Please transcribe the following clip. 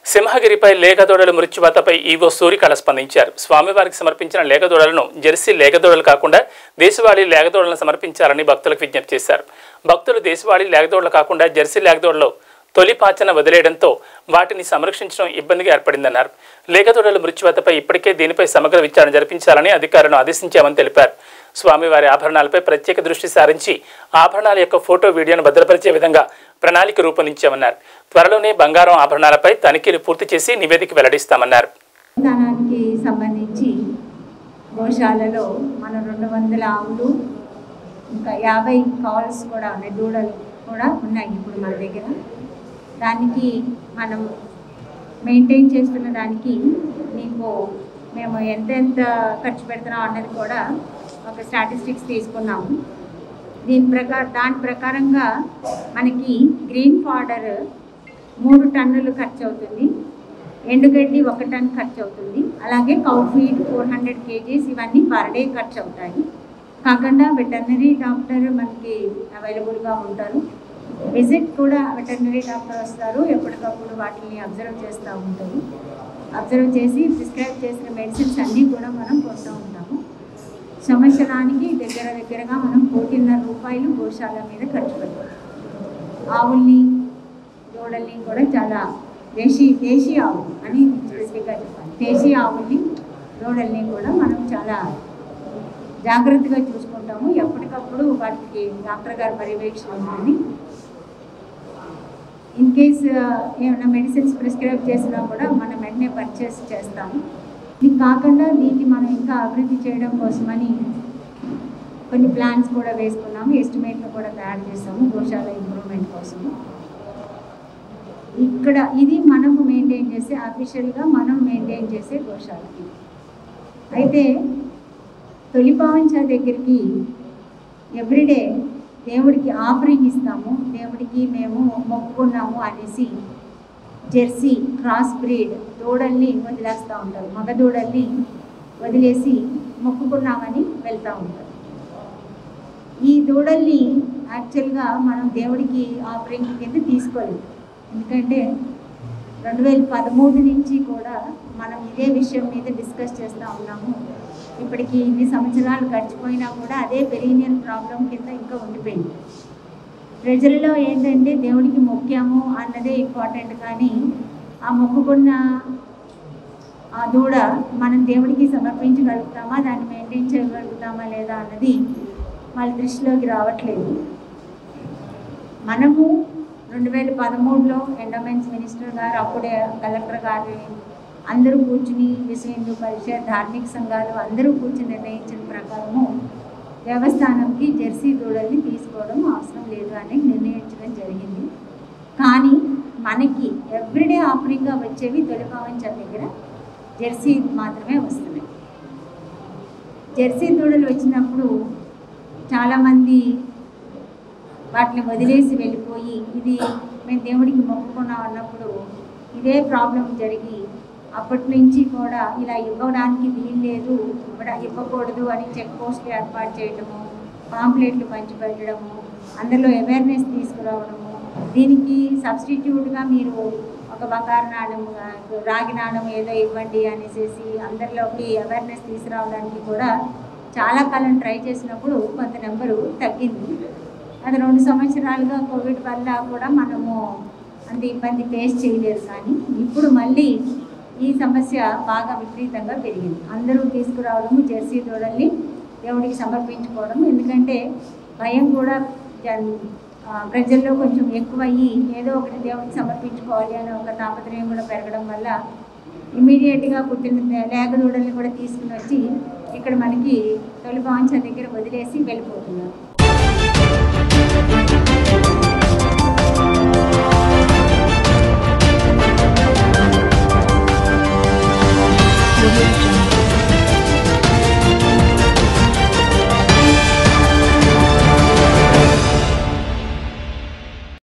సింహగిరిపై లేగదూడల మృత్యువాతపై EO సూరికళ స్పందించారు స్వామివారికి సమర్పించిన లేగదూడలను జెర్సీ లేగదూడలు కాకుండా దేశవాళీ లేగదూడలను సమర్పించాలని భక్తులకు విజ్ఞప్తి చేశారు భక్తులు దేశవాళీ లేగదూడలు కాకుండా జెర్సీ లేగదూడలు తొలి పాచన వదిలేయడంతో వాటిని సంరక్షించడం ఇబ్బందిగా ఏర్పడిందన్నారు లేగదూడల మృత్యువాతపై ఇప్పటికే దీనిపై సమగ్ర విచారణ జరిపించాలని అధికారులను ఆదేశించామని తెలిపారు స్వామివారి ఆభరణాలపై ప్రత్యేక దృష్టి సారించి ఆభరణాల యొక్క ఫోటో వీడియోను భద్రపరిచే విధంగా ప్రణాళిక రూపొందించామన్నారు త్వరలోనే బంగారం ఆభరణాలపై తనిఖీలు పూర్తి చేసి నివేదిక వెల్లడిస్తామన్నారు దానానికి సంబంధించి గోశాలలో మన రెండు వందల ఆవులు ఇంకా యాభై కాల్స్ కూడా ఉన్నాయి దూడలు కూడా ఉన్నాయి ఇప్పుడు మన దగ్గర దానికి మనం మెయింటైన్ చేస్తున్న దానికి మీకు మేము ఎంతెంత ఖర్చు పెడుతున్నాం అన్నది కూడా ఒక స్టాటిస్టిక్స్ తీసుకున్నాము దీని ప్రకారం దాని ప్రకారంగా మనకి గ్రీన్ ఫాడర్ మూడు టన్నులు ఖర్చు అవుతుంది ఎండుగడ్డి ఒక టన్ ఖర్చు అవుతుంది అలాగే cow feed four hundred kgs ఇవన్నీ పర్ డే ఖర్చు అవుతాయి కాకుండా వెటర్నరీ డాక్టర్ మనకి అవైలబుల్గా ఉంటారు విజిట్ కూడా వెటర్నరీ డాక్టర్ వస్తారు ఎప్పటికప్పుడు వాటిని అబ్జర్వ్ చేస్తూ ఉంటారు అబ్జర్వ్ చేసి ప్రిస్క్రైబ్ చేసిన మెడిసిన్స్ అన్నీ కూడా మనం కొంటూ ఉంటాము సంవత్సరానికి దగ్గర దగ్గరగా మనం కోటిన్నర రూపాయలు గోశాల మీద ఖర్చు పెడతాం ఆవుల్ని దూడల్ని కూడా చాలా దేశీ దేశీ ఆవు అని స్పెసిఫిక్గా చెప్పాలి దేశీ ఆవుల్ని దూడల్ని కూడా మనం చాలా జాగ్రత్తగా చూసుకుంటాము ఎప్పటికప్పుడు వాటికి డాక్టర్ గారి పర్యవేక్షణ ఉంటుంది ఇన్ కేస్ ఏమైనా మెడిసిన్స్ ప్రిస్క్రైబ్ చేసినా కూడా మనం వెంటనే పర్చేస్ చేస్తాము ఇది కాకుండా దీన్ని మనం ఇంకా అభివృద్ధి చేయడం కోసమని కొన్ని ప్లాన్స్ కూడా వేసుకున్నాము ఎస్టిమేట్లు కూడా తయారు చేస్తాము గోశాల ఇంప్రూవ్మెంట్ కోసము ఇక్కడ ఇది మనము మెయింటైన్ చేసే అఫీషియల్గా మనం మెయింటైన్ చేసే గోశాల అయితే తొలిపావంచ దగ్గరికి ఎవ్రీడే దేవుడికి ఆఫరింగ్ ఇస్తాము దేవుడికి మేము మొక్కుకున్నాము అనేసి జెర్సీ క్రాస్ బ్రీడ్ దూడల్ని వదిలేస్తూ ఉంటారు మగ దూడల్ని వదిలేసి మొక్కుకున్నామని వెళ్తూ ఉంటారు ఈ దూడల్ని యాక్చువల్గా మనం దేవుడికి ఆఫరింగ్ కింద తీసుకోలేదు ఎందుకంటే రెండు వేల పదమూడు నుంచి కూడా మనం ఇదే విషయం మీద డిస్కస్ చేస్తూ ఉన్నాము ఇప్పటికి ఇన్ని సంవత్సరాలు గడిచిపోయినా కూడా అదే పెరీనియల్ ప్రాబ్లం కింద ఇంకా ఉండిపోయింది ప్రజలలో ఏంటంటే దేవుడికి మొక్కాము అన్నదే ఇంపార్టెంట్ కానీ ఆ మొక్కుకున్న ఆ దూడ మనం దేవుడికి సమర్పించగలుగుతామా దాన్ని మెయింటైన్ చేయగలుగుతామా లేదా అన్నది వాళ్ళ దృష్టిలోకి రావట్లేదు మనము రెండు వేల పదమూడులో ఎండోమెంట్స్ మినిస్టర్ గారు అప్పుడే కలెక్టర్ గారు అందరూ కూర్చుని విశ్వ హిందూ పరిషత్ ధార్మిక సంఘాలు అందరూ కూర్చుని నిర్ణయించిన ప్రకారము దేవస్థానంకి జెర్సీ దూడల్ని తీసుకోవడం అవసరం లేదు అని నిర్ణయించడం జరిగింది కానీ మనకి ఎవ్రీడే ఆఫరింగ్గా వచ్చేవి తొలిపావంచ దగ్గర జెర్సీ మాత్రమే వస్తున్నాయి జెర్సీ దూడలు వచ్చినప్పుడు చాలామంది వాటిని వదిలేసి వెళ్ళిపోయి ఇది మేము దేవుడికి మొక్కుకున్నాం అన్నప్పుడు ఇదే ప్రాబ్లం జరిగి అప్పటి నుంచి కూడా ఇలా ఇవ్వడానికి వీల్లేదు ఇవ్వడ ఇవ్వకూడదు అని చెక్ పోస్ట్లు ఏర్పాటు చేయడము పాంప్లెట్లు పంచిపెట్టడము అందులో అవేర్నెస్ తీసుకురావడము దీనికి సబ్స్టిట్యూట్గా మీరు ఒక బంగారు నాణం రాగి నాణం ఏదో ఇవ్వండి అనేసి అందరిలోకి అవేర్నెస్ తీసుకురావడానికి కూడా చాలా కాలం ట్రై చేసినప్పుడు కొంత నెంబరు తగ్గింది అది రెండు సంవత్సరాలుగా కోవిడ్ వల్ల కూడా మనము అంత ఇబ్బంది ఫేస్ చేయలేదు కానీ ఇప్పుడు మళ్ళీ ఈ సమస్య బాగా విపరీతంగా పెరిగింది అందరూ తీసుకురావడము జెర్సీ దూడల్ని దేవుడికి సమర్పించుకోవడం ఎందుకంటే భయం కూడా జన్ ఆ, ప్రజల్లో కొంచెం ఎక్కువయ్యి ఏదో ఒకటి దేవుడికి సమర్పించుకోవాలి అనే ఒక తాపత్రయం కూడా పెరగడం వల్ల ఇమీడియట్గా పుట్టిన లేగ దూడల్ని కూడా తీసుకుని వచ్చి ఇక్కడ మనకి తొలి పాంచ దగ్గర వదిలేసి వెళ్ళిపోతున్నారు